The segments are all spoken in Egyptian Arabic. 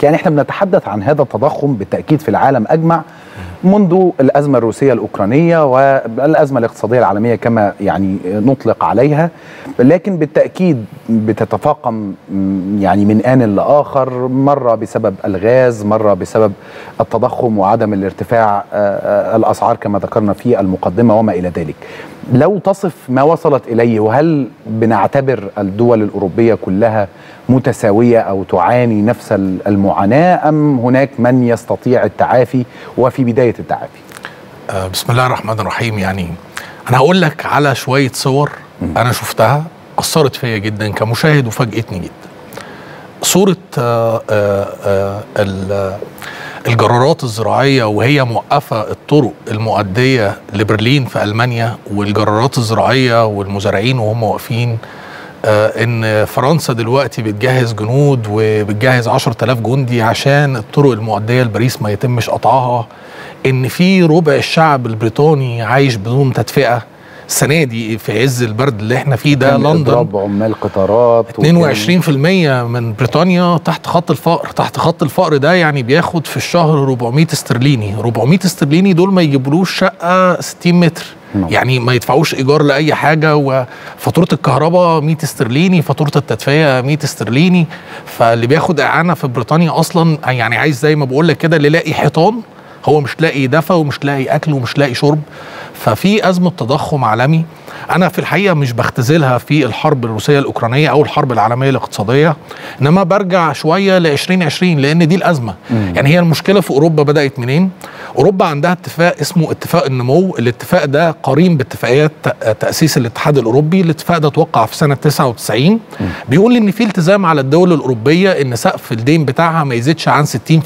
يعني احنا بنتحدث عن هذا التضخم بالتاكيد في العالم اجمع منذ الازمه الروسيه الاوكرانيه والازمه الاقتصاديه العالميه كما يعني نطلق عليها لكن بالتاكيد بتتفاقم يعني من ان لاخر مره بسبب الغاز مره بسبب التضخم وعدم الارتفاع الاسعار كما ذكرنا في المقدمه وما الى ذلك لو تصف ما وصلت اليه وهل بنعتبر الدول الاوروبيه كلها متساويه او تعاني نفس المعاناه ام هناك من يستطيع التعافي وفي بدايه التعافي؟ آه بسم الله الرحمن الرحيم يعني انا هقول لك على شويه صور انا شفتها اثرت فيا جدا كمشاهد وفاجئتني جدا. صوره آه آه الجرارات الزراعيه وهي موقفه الطرق المؤديه لبرلين في المانيا والجرارات الزراعيه والمزارعين وهم واقفين آه ان فرنسا دلوقتي بتجهز جنود وبتجهز 10000 جندي عشان الطرق المؤديه لباريس ما يتمش قطعها ان في ربع الشعب البريطاني عايش بدون تدفئه السنه دي في عز البرد اللي احنا فيه ده لندن اضراب عمال قطارات 22% من بريطانيا تحت خط الفقر تحت خط الفقر ده يعني بياخد في الشهر 400 استرليني 400 استرليني دول ما يجيبولوش شقه 60 متر نعم. يعني ما يدفعوش ايجار لاي حاجه وفاتوره الكهرباء 100 استرليني فاتوره التدفئه 100 استرليني فاللي بياخد اعانه في بريطانيا اصلا يعني عايز زي ما بقول لك كده اللي لاقي حيطان هو مش لاقي دفى ومش لاقي اكل ومش لاقي شرب ففي ازمه تضخم عالمي انا في الحقيقه مش بختزلها في الحرب الروسيه الاوكرانيه او الحرب العالميه الاقتصاديه انما برجع شويه ل 2020 لان دي الازمه مم. يعني هي المشكله في اوروبا بدات منين اوروبا عندها اتفاق اسمه اتفاق النمو الاتفاق ده قرين باتفاقيات تاسيس الاتحاد الاوروبي الاتفاق ده توقع في سنه 99 مم. بيقول ان في التزام على الدول الاوروبيه ان سقف الدين بتاعها ما يزيدش عن 60%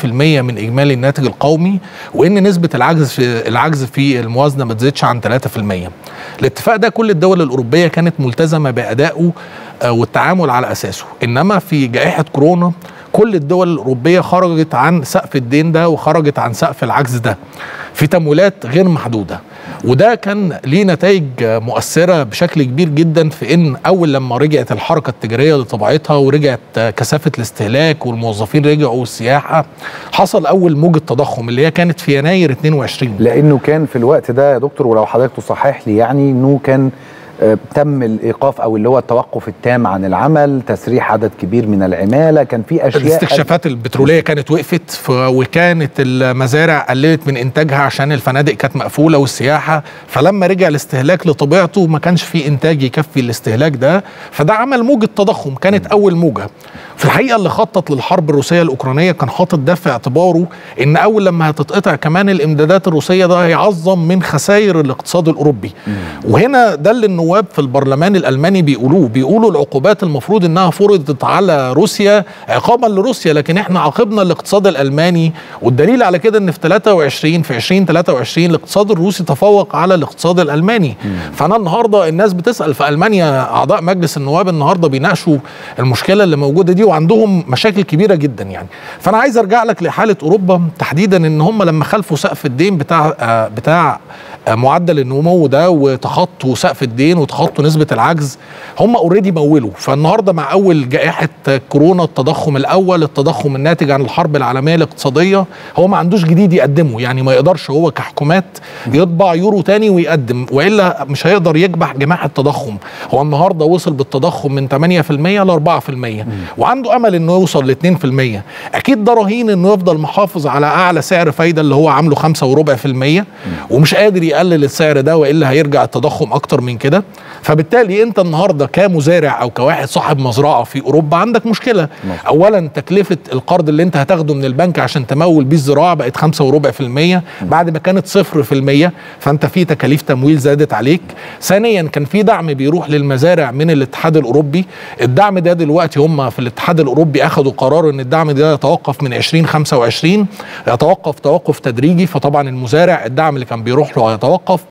من اجمالي الناتج القومي وان نسبه العجز في العجز في الموازنه ما تزيدش عن 3% الاتفاق ده كل الدول الاوروبيه كانت ملتزمه بادائه والتعامل على اساسه انما في جائحه كورونا كل الدول الاوروبيه خرجت عن سقف الدين ده وخرجت عن سقف العجز ده في تمويلات غير محدوده وده كان ليه نتائج مؤثره بشكل كبير جدا في ان اول لما رجعت الحركه التجاريه لطبيعتها ورجعت كثافه الاستهلاك والموظفين رجعوا والسياحه حصل اول موجه تضخم اللي هي كانت في يناير 22 لانه كان في الوقت ده يا دكتور ولو حضرتك تصحح لي يعني انه كان تم الايقاف او اللي هو التوقف التام عن العمل تسريح عدد كبير من العماله كان في اشياء الاستكشافات البتروليه كانت وقفت وكانت المزارع قللت من انتاجها عشان الفنادق كانت مقفوله والسياحه فلما رجع الاستهلاك لطبيعته ما كانش في انتاج يكفي الاستهلاك ده فده عمل موجه تضخم كانت اول موجه في الحقيقه اللي خطط للحرب الروسيه الاوكرانيه كان حاطط ده في اعتباره ان اول لما هتتقطع كمان الامدادات الروسيه ده هيعظم من خسائر الاقتصاد الاوروبي مم. وهنا ده اللي النواب في البرلمان الالماني بيقولوه بيقولوا العقوبات المفروض انها فرضت على روسيا عقابا لروسيا لكن احنا عاقبنا الاقتصاد الالماني والدليل على كده ان في 23 في 2023 الاقتصاد الروسي تفوق على الاقتصاد الالماني مم. فانا النهارده الناس بتسال في المانيا اعضاء مجلس النواب النهارده بيناقشوا المشكله اللي موجوده دي وعندهم مشاكل كبيره جدا يعني فانا عايز ارجع لك لحاله اوروبا تحديدا ان هم لما خلفوا سقف الدين بتاع آه بتاع آه معدل النمو ده وتخطوا سقف الدين وتخطوا نسبه العجز هم اوريدي مولوا فالنهارده مع اول جائحه كورونا التضخم الاول التضخم الناتج عن الحرب العالميه الاقتصاديه هو ما عندوش جديد يقدمه يعني ما يقدرش هو كحكومات يطبع يورو تاني ويقدم والا مش هيقدر يكبح جماح التضخم هو النهارده وصل بالتضخم من 8% ل 4% وعنده امل انه يوصل ل 2% اكيد ده رهين انه يفضل محافظ على اعلى سعر فايده اللي هو عامله 5 وربع في المية ومش قادر يقلل السعر ده والا هيرجع التضخم اكتر من كده فبالتالي انت النهارده كمزارع او كواحد صاحب مزرعه في اوروبا عندك مشكله مم. اولا تكلفه القرض اللي انت هتاخده من البنك عشان تمول بيه الزراعه بقت خمسة وربع في المية بعد ما كانت صفر في المية فانت في تكاليف تمويل زادت عليك ثانيا كان في دعم بيروح للمزارع من الاتحاد الاوروبي الدعم ده دلوقتي هم في الاتحاد الاوروبي اخذوا قرار ان الدعم ده يتوقف من 2025 يتوقف توقف تدريجي فطبعا المزارع الدعم اللي كان بيروح له هيتوقف